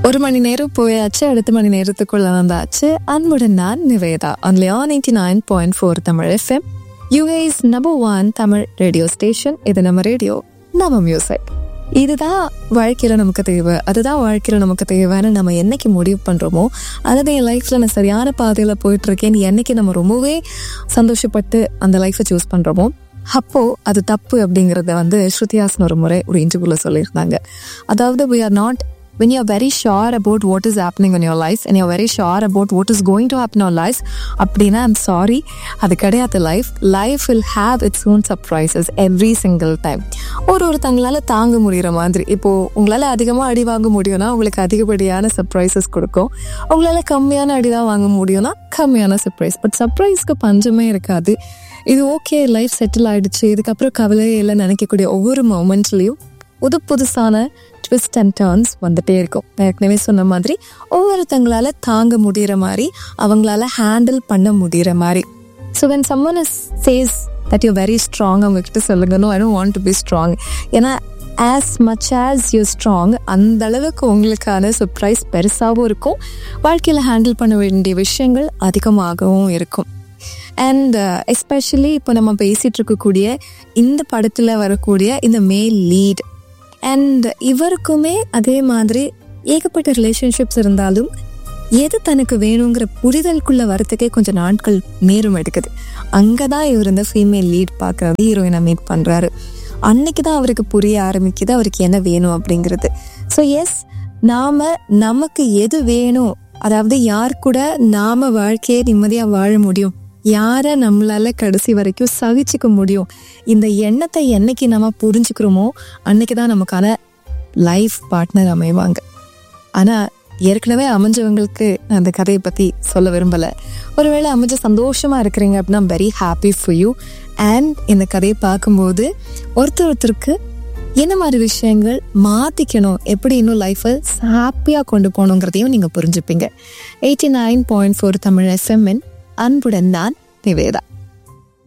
ஒரு மணி நேரம் போயாச்சு அடுத்த மணி நேரத்துக்குள்ள வந்தாச்சு அன்புடன் நான் Nivetha only on ninety nine point four Tamil FM US number one Tamil radio station இது நம்ம ரேடியோ நம்ம மியூசிக் இதுதான் வாழ்க்கையில நமக்கு தேவை அதுதான் வாழ்க்கையில நமக்கு தேவைன்னு நம்ம என்னைக்கு முடிவு பண்றோமோ அதாவது என் லைஃப்ல நான் சரியான பாதையில போயிட்டு இருக்கேன் என்னைக்கு நம்ம ரொம்பவே சந்தோஷப்பட்டு அந்த லைஃப்பை சூஸ் பண்றோமோ அப்போ அது தப்பு அப்படிங்கிறத வந்து ஸ்ருதிஹாசன் ஒரு முறை ஒரு இன்டர்வியூல சொல்லியிருந்தாங்க அதாவது we are not when you're very sure about what is happening in your life and you're very sure about what is going to happen in your life அப்படின்னா ஐம் சாரி அது கிடையாது life life will have its own surprises every single time ஒரு ஒருத்தங்களால தாங்க முடிகிற மாதிரி இப்போ உங்களால் அதிகமாக அடி வாங்க முடியும்னா உங்களுக்கு அதிகப்படியான சர்ப்ரைசஸ் கொடுக்கும் உங்களால் கம்மியான அடி தான் வாங்க முடியும்னா கம்மியான சர்ப்ரைஸ் பட் சர்ப்ரைஸ்க்கு பஞ்சமே இருக்காது இது ஓகே லைஃப் செட்டில் ஆயிடுச்சு இதுக்கப்புறம் கவலையே இல்லை நினைக்கக்கூடிய ஒவ்வொரு மொமெண்ட்ஸ்லையும் புது புதுசான ட்விஸ்ட் அண்ட் டர்ன்ஸ் வந்துட்டே இருக்கும் நான் ஏற்கனவே சொன்ன மாதிரி ஒவ்வொருத்தங்களால தாங்க முடிகிற மாதிரி அவங்களால ஹேண்டில் பண்ண முடிகிற மாதிரி so when someone is says that you very strong அவங்கக்கிட்ட சொல்லுங்க no I don't want to be strong ஏன்னா as much as you strong அந்த அளவுக்கு உங்களுக்கான சர்ப்ரைஸ் பெருசாகவும் இருக்கும் வாழ்க்கையில் ஹேண்டில் பண்ண வேண்டிய விஷயங்கள் அதிகமாகவும் இருக்கும் அண்ட் எஸ்பெஷலி இப்போ நம்ம பேசிகிட்டு இருக்கக்கூடிய இந்த படத்தில் வரக்கூடிய இந்த மேல் லீட் அண்ட் இவருக்குமே அதே மாதிரி ஏகப்பட்ட ரிலேஷன்ஷிப்ஸ் இருந்தாலும் எது தனக்கு வேணுங்கிற புரிதலுக்குள்ள வரத்துக்கே கொஞ்சம் நாட்கள் நேரம் எடுக்குது அங்கே தான் இவர் இந்த ஃபீமேல் லீட் பார்க்குறாரு ஹீரோயினை மீட் பண்ணுறாரு அன்னைக்கு தான் அவருக்கு புரிய ஆரம்பிக்குது அவருக்கு என்ன வேணும் அப்படிங்கிறது ஸோ எஸ் நாம் நமக்கு எது வேணும் அதாவது யார் கூட நாம வாழ்க்கையை நிம்மதியாக வாழ முடியும் யாரை நம்மளால கடைசி வரைக்கும் சகிச்சுக்க முடியும் இந்த எண்ணத்தை என்னைக்கு நம்ம புரிஞ்சுக்கிறோமோ அன்னைக்கு தான் நமக்கான லைஃப் பார்ட்னர் அமைவாங்க ஆனால் ஏற்கனவே அமைஞ்சவங்களுக்கு நான் அந்த கதையை பற்றி சொல்ல விரும்பலை ஒருவேளை அமைஞ்ச சந்தோஷமாக இருக்கிறீங்க அப்படின்னா very happy for you and இந்த கதையை பார்க்கும்போது ஒருத்தர் ஒருத்தருக்கு என்ன மாதிரி விஷயங்கள் மாற்றிக்கணும் எப்படி இன்னும் லைஃப்பை ஹாப்பியாக கொண்டு போகணுங்கிறதையும் நீங்கள் புரிஞ்சுப்பீங்க eighty nine point four Tamil SMN அன்புடன் நான் நிவேதா